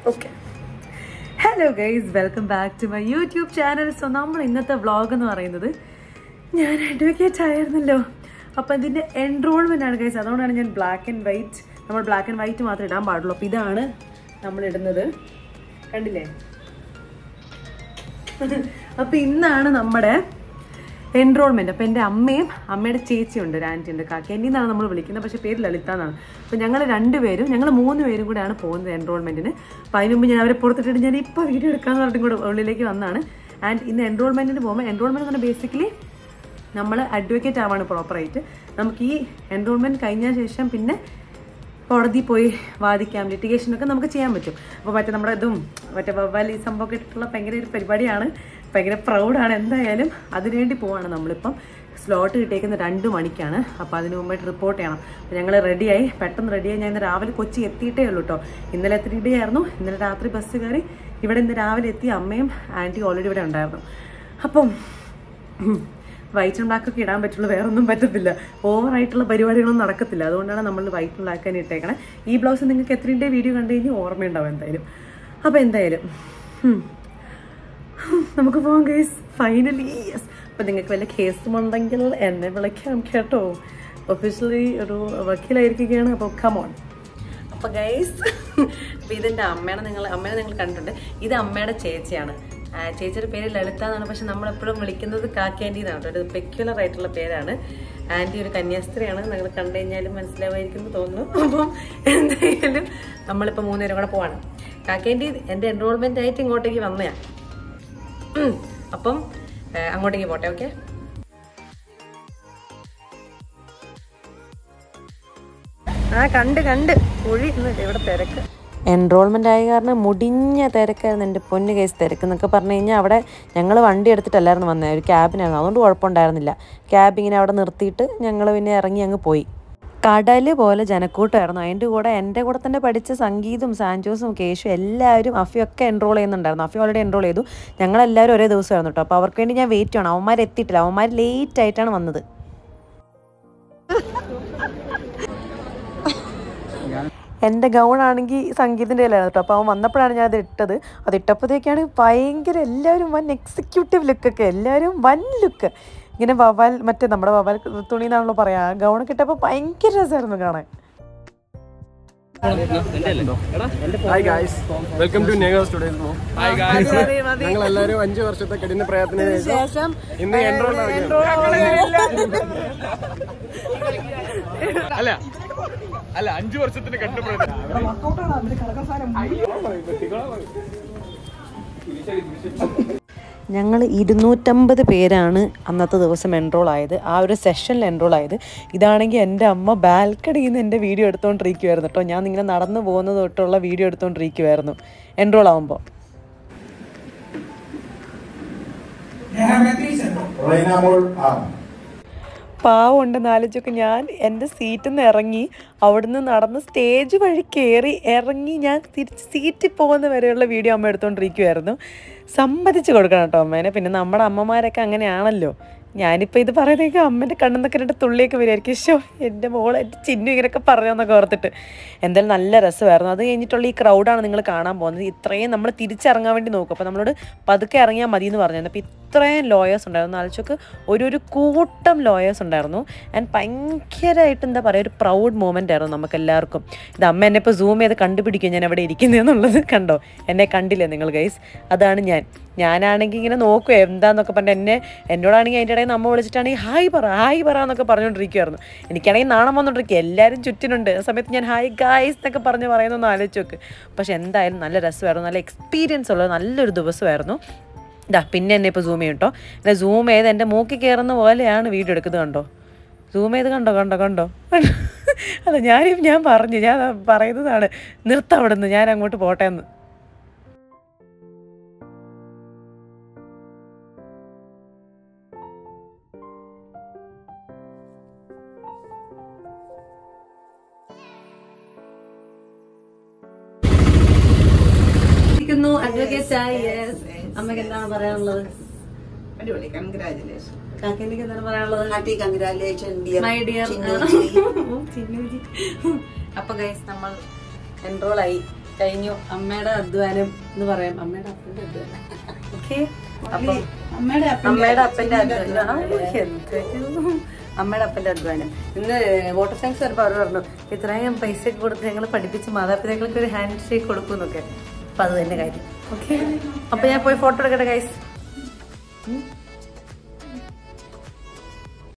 Okay hello guys welcome back to my YouTube channel so നമ്മൾ ഇന്നത്തെ vlog എന്ന് പറയുന്നത് ഞാൻ അഡ്വക്കേറ്റ് ആയിരുന്നല്ലോ അപ്പം ഇതിൻ്റെ എൻറോൾമെൻ്റ് ആണ് ഗൈസ് അതുകൊണ്ടാണ് ഞാൻ ബ്ലാക്ക് ആൻഡ് വൈറ്റ് നമ്മൾ ബ്ലാക്ക് ആൻഡ് വൈറ്റ് മാത്രമേ ഇടാൻ പാടുള്ളൂ അപ്പോൾ ഇതാണ് നമ്മൾ ഇടുന്നത് കണ്ടില്ലേ അപ്പോൾ ഇന്നാണ് നമ്മുടെ എൻറോൾമെന്റ് അപ്പോൾ എൻ്റെ അമ്മയും അമ്മയുടെ ചേച്ചിയുണ്ട് ഒരു ആൻറ്റി ഉണ്ട് കാക്കി എൻ്റെ എന്നാണ് നമ്മൾ വിളിക്കുന്നത് പക്ഷേ പേര് ലളിത എന്നാണ് അപ്പോൾ ഞങ്ങൾ രണ്ടുപേരും ഞങ്ങൾ മൂന്ന് പേരും കൂടെയാണ് പോകുന്നത് എൻറോൾമെന്റിന് അപ്പോൾ അതിന് മുമ്പ് ഞാൻ അവരെ പുറത്തിട്ടിട്ട് ഞാൻ ഇപ്പോൾ വീഡിയോ എടുക്കാന്ന് പറഞ്ഞിട്ട് കൂടെ ഉള്ളിലേക്ക് വന്നാണ് ആൻഡ് ഇന്ന് എൻറോൾമെന്റിന് പോകുമ്പോൾ എൻറോൾമെന്റ് എന്ന് പറഞ്ഞാൽ ബേസിക്കലി നമ്മൾ അഡ്വക്കേറ്റ് ആവാണ് പ്രോപ്പറായിട്ട് നമുക്ക് ഈ എൻറോൾമെന്റ് കഴിഞ്ഞ ശേഷം പിന്നെ കോടതി പോയി വാദിക്കാം ലിറ്റിഗേഷനൊക്കെ നമുക്ക് ചെയ്യാൻ പറ്റും അപ്പോൾ മറ്റേ നമ്മുടെ ഇതും മറ്റേ വവ്വാൽ ഈ സംഭവമൊക്കെ ഇട്ടിട്ടുള്ള ഭയങ്കര ഒരു പരിപാടിയാണ് ഭയങ്കര പ്രൗഡാണ് എന്തായാലും അതിനുവേണ്ടി പോവാണ് നമ്മളിപ്പം സ്ലോട്ട് കിട്ടിയേക്കുന്നത് രണ്ട് മണിക്കാണ് അപ്പോൾ അതിന് മുമ്പായിട്ട് റിപ്പോർട്ട് ചെയ്യണം അപ്പോൾ ഞങ്ങൾ റെഡിയായി പെട്ടെന്ന് റെഡിയായി ഞാൻ ഇന്ന് രാവിലെ കൊച്ചി എത്തിയിട്ടേ ഉള്ളൂ കേട്ടോ ഇന്നലെ എത്ര ഡേ ആയിരുന്നു ഇന്നലെ രാത്രി ബസ് കയറി ഇവിടെ ഇന്ന് രാവിലെ എത്തി അമ്മയും ആൻറ്റി ഓൾറെഡി ഇവിടെ ഉണ്ടായിരുന്നു അപ്പം വൈറ്റ് ആൻഡ് ബ്ലാക്ക് ഒക്കെ ഇടാൻ പറ്റുള്ളൂ വേറെ ഒന്നും പറ്റത്തില്ല ഓവറായിട്ടുള്ള പരിപാടികളൊന്നും നടക്കത്തില്ല അതുകൊണ്ടാണ് നമ്മൾ വൈറ്റ് ആൻഡ് ബ്ലാക്ക് തന്നെ ഇട്ടേക്കണേ ഈ ബ്ലൗസ് നിങ്ങൾക്ക് എത്രയുടെ വീഡിയോ കണ്ടു കഴിഞ്ഞാൽ ഓർമ്മയുണ്ടാവും എന്തായാലും അപ്പോൾ എന്തായാലും ഉം. നമുക്ക് പോകാം കേസ് ഫൈനലി യെസ് അപ്പം നിങ്ങൾക്ക് വല്ല കേസും ഉണ്ടെങ്കിൽ എന്നെ വിളിക്കാം കേട്ടോ ഒഫീഷ്യലി ഒരു വക്കീലായിരിക്കുകയാണ് അപ്പോൾ കമോൺ അപ്പോൾ ഗൈസ് അപ്പോൾ ഇതെൻ്റെ അമ്മേനെ നിങ്ങൾ അമ്മേനെ നിങ്ങൾ കണ്ടിട്ടുണ്ട് ഇത് അമ്മയുടെ ചേച്ചിയാണ് ആ, ചേച്ചിയുടെ പേര് ലളിത എന്നാണ് പക്ഷെ നമ്മളെപ്പോഴും വിളിക്കുന്നത് കാക്കാൻറ്റി എന്നാണ് കേട്ടോ ഒരു പെക്യുലർ ആയിട്ടുള്ള പേരാണ് ആൻറ്റി ഒരു കന്യാസ്ത്രീയാണ് നിങ്ങൾ കണ്ടു കഴിഞ്ഞാലും മനസ്സിലാവുമായിരിക്കും എന്ന് തോന്നുന്നു അപ്പം എന്തായാലും നമ്മളിപ്പോൾ മൂന്നുപേരും കൂടെ പോവാണ് കാക്കേൻറ്റി എൻ്റെ എൻറോൾമെൻ്റ് ആയിട്ട് ഇങ്ങോട്ടേക്ക് വന്നതാണ് ഉം. അപ്പം ഏ, അങ്ങോട്ടേക്ക് പോട്ടെ ഓക്കെ ആ കണ്ട് കണ്ട് കുഴി ഇവിടെ തിരക്ക് എൻറോൾമെൻ്റ് ആയ കാരണം മുടിഞ്ഞ തിരക്കായിരുന്നു എൻ്റെ പൊന്ന് കേസ് തിരക്ക് എന്നൊക്കെ പറഞ്ഞു കഴിഞ്ഞാൽ അവിടെ ഞങ്ങൾ വണ്ടി എടുത്തിട്ടല്ലായിരുന്നു വന്നത് ഒരു ക്യാബിനായിരുന്നു അതുകൊണ്ട് കുഴപ്പമുണ്ടായിരുന്നില്ല ക്യാബ് ഇങ്ങനെ അവിടെ നിർത്തിയിട്ട് ഞങ്ങൾ പിന്നെ ഇറങ്ങി അങ്ങ് പോയി കടല് പോലെ ജനക്കൂട്ടമായിരുന്നു അതിൻ്റെ കൂടെ എൻ്റെ കൂടെ തന്നെ പഠിച്ച സംഗീതും സാൻജോസും കേശും എല്ലാവരും അഫിയൊക്കെ എൻറോൾ ചെയ്യുന്നുണ്ടായിരുന്നു അഫി ഓൾറെഡി എൻറോൾ ചെയ്തു ഞങ്ങളെല്ലാവരും ഒരേ ദിവസമായിരുന്നു കേട്ടോ അപ്പോൾ അവർക്ക് വേണ്ടി ഞാൻ വെയിറ്റ് ചെയ്യണം അവന്മാർ എത്തിയിട്ടില്ല അവന്മാർ ലേറ്റ് ആയിട്ടാണ് വന്നത് എൻ്റെ ഗൗൺ ആണെങ്കിൽ സംഗീതിൻ്റെ കയ്യിലായിരുന്നു കേട്ടോ അപ്പോൾ അവൻ വന്നപ്പോഴാണ് ഞാൻ അത് ഇട്ടത് അത് ഇട്ടപ്പോഴത്തേക്കാണ് ഭയങ്കര എല്ലാവരും വൻ എക്സിക്യൂട്ടീവ് ലുക്കൊക്കെ എല്ലാവരും വൻ ലുക്ക് ഇങ്ങനെ വവാൽ മറ്റേ നമ്മുടെ വവാൽ തുണി എന്നാണല്ലോ പറയാ ഗൗണൊക്കെ ഇട്ടപ്പോൾ ഭയങ്കര രസമായിരുന്നു കാണാൻ ഹായ് ഗായ്സ് വെൽക്കം ടു നേഗേഴ്സ് ടുഡേസ് ബ്ലോ ഹായ് ഗായ്സ് ഞങ്ങൾ എല്ലാവരും അഞ്ചു വർഷത്തെ കഠിന പ്രയത്നത്തിന് ശേഷം ഇന്ന് എൻറോൾ അല്ല അല്ല അഞ്ചു വർഷത്തിന് കണ്ടുപിടുത്തം ഞങ്ങൾ ഇരുന്നൂറ്റമ്പത് പേരാണ് അന്നത്തെ ദിവസം എൻറോൾ ആയത് ആ ഒരു സെഷനിൽ എൻറോൾ ആയത് ഇതാണെങ്കിൽ എൻ്റെ അമ്മ ബാൽക്കണിയിൽ നിന്ന് എൻ്റെ വീഡിയോ എടുത്തുകൊണ്ടിരിക്കുമായിരുന്നു കേട്ടോ ഞാൻ ഇങ്ങനെ നടന്നു പോകുന്നത് തൊട്ടുള്ള വീഡിയോ എടുത്തുകൊണ്ടിരിക്കുമായിരുന്നു എൻറോൾ ആകുമ്പോൾ റൈനാമോൾ ആം പാവം ഉണ്ടെന്ന് ആലോചിച്ചൊക്കെ ഞാൻ എൻ്റെ സീറ്റിൽ നിന്ന് ഇറങ്ങി അവിടുന്ന് നടന്ന് സ്റ്റേജ് വഴി കയറി ഇറങ്ങി ഞാൻ തിരിച്ച് സീറ്റിൽ പോകുന്ന വരെയുള്ള വീഡിയോ അമ്മ എടുത്തുകൊണ്ടിരിക്കുമായിരുന്നു സമ്മതിച്ച് കൊടുക്കണം കേട്ടോ അമ്മേനെ പിന്നെ നമ്മുടെ അമ്മമാരൊക്കെ അങ്ങനെയാണല്ലോ ഞാനിപ്പോൾ ഇത് പറയുന്നതൊക്കെ അമ്മേൻ്റെ കണ്ണെന്നൊക്കെ രണ്ട് തുള്ളിയൊക്കെ വരുമായിരിക്കും ഷോ എൻ്റെ മോളെ എൻ്റെ ചിന്നു ഇങ്ങനെയൊക്കെ പറഞ്ഞെന്നൊക്കെ ഓർത്തിട്ട് എന്തായാലും നല്ല രസമായിരുന്നു അത് കഴിഞ്ഞിട്ടുള്ള ഈ ക്രൗഡാണ് നിങ്ങൾ കാണാൻ പോകുന്നത് ഇത്രയും നമ്മൾ തിരിച്ചിറങ്ങാൻ വേണ്ടി നോക്കും അപ്പോൾ നമ്മളോട് പതുക്കെ ഇറങ്ങിയാൽ മതി എന്ന് പറഞ്ഞിരുന്നു അപ്പോൾ ഇത്രയും ലോയേഴ്സ് ഉണ്ടായിരുന്നു ആലോചിച്ചൊക്കെ ഒരു ഒരു കൂട്ടം ലോയേഴ്സ് ഉണ്ടായിരുന്നു ആൻഡ് ഭയങ്കരമായിട്ട് എന്താ പറയുക ഒരു പ്രൗഡ് മൂമെൻ്റ് ആയിരുന്നു നമുക്ക് എല്ലാവർക്കും ഇത് അമ്മ എന്നെ ഇപ്പോൾ സൂം ചെയ്ത് കണ്ടുപിടിക്കും ഞാൻ എവിടെ ഇരിക്കുന്നതെന്നുള്ളത് കണ്ടോ എന്നെ കണ്ടില്ലേ നിങ്ങൾ ഗൈസ് അതാണ് ഞാൻ ഞാനാണെങ്കിൽ ഇങ്ങനെ നോക്കുക എന്താന്നൊക്കെ പറഞ്ഞിട്ട് എന്നെ എന്നോടാണെങ്കിൽ അതിൻ്റെ ഇടയിൽ നമ്മ വിളിച്ചിട്ടാണെങ്കിൽ ഹായ് പറ ഹായ് പറ എന്നൊക്കെ പറഞ്ഞുകൊണ്ടിരിക്കുവായിരുന്നു എനിക്കാണെങ്കിൽ നാണം വന്നുകൊണ്ടിരിക്കുക എല്ലാവരും ചുറ്റിനുണ്ട് ആ സമയത്ത് ഞാൻ ഹായ് ഗായ്സ് എന്നൊക്കെ പറഞ്ഞ് പറയുന്നൊന്ന് ആലോചിച്ച് നോക്ക് പക്ഷെ എന്തായാലും നല്ല രസമായിരുന്നു നല്ല എക്സ്പീരിയൻസ് ഉള്ള നല്ലൊരു ദിവസമായിരുന്നു ഇതാ പിന്നെ എന്നെ ഇപ്പോൾ സൂം ചെയ്യും കേട്ടോ എന്നെ സൂം ചെയ്ത് എൻ്റെ മൂക്കിൽ കയറുന്ന പോലെയാണ് വീഡിയോ എടുക്കുന്നത് കണ്ടോ സൂം ചെയ്ത് കണ്ടോ കണ്ടോ കണ്ടോ അല്ല ഞാനും ഞാൻ പറഞ്ഞു ഞാൻ പറയുന്നതാണ് നിർത്തം അവിടെ നിന്ന് ഞാൻ അങ്ങോട്ട് പോട്ടെ എന്ന് അമ്മക്ക് എന്താണ് പറയാനുള്ളത് അടിപൊളി കൺഗ്രാജുലേഷൻ കാക്കേനിക്ക് എന്താണ് പറയാനുള്ളത് happy congratulation dear my dear അപ്പൊ ഗൈസ് നമ്മൾ എൻറോൾ ആയി കഴിഞ്ഞു അമ്മയുടെ അധ്വാനം എന്ന് പറയാം അമ്മയുടെ അപ്പന്റെ അധ്വാനം ഓക്കെ അപ്പം അമ്മയുടെ അമ്മയുടെ അപ്പന്റെ അധ്വാനം ആ, എന്തൊരു അമ്മയുടെ അപ്പന്റെ അധ്വാനം ഇന്ന് വാട്ടർ സയൻസ് വരുമ്പോൾ അവർ പറഞ്ഞു ഇത്രയും പൈസ ഒക്കെ കൊടുത്ത് ഞങ്ങൾ പഠിപ്പിച്ച് മാതാപിതാക്കൾക്ക് ഒരു ഹാൻഡ് ഷേക്ക് കൊടുക്കും എന്നൊക്കെ അപ്പൊ അത് തന്നെ കാര്യം ഓക്കെ അപ്പൊ ഞാൻ പോയി ഫോട്ടോ എടുക്കട്ടെ ഗൈസ്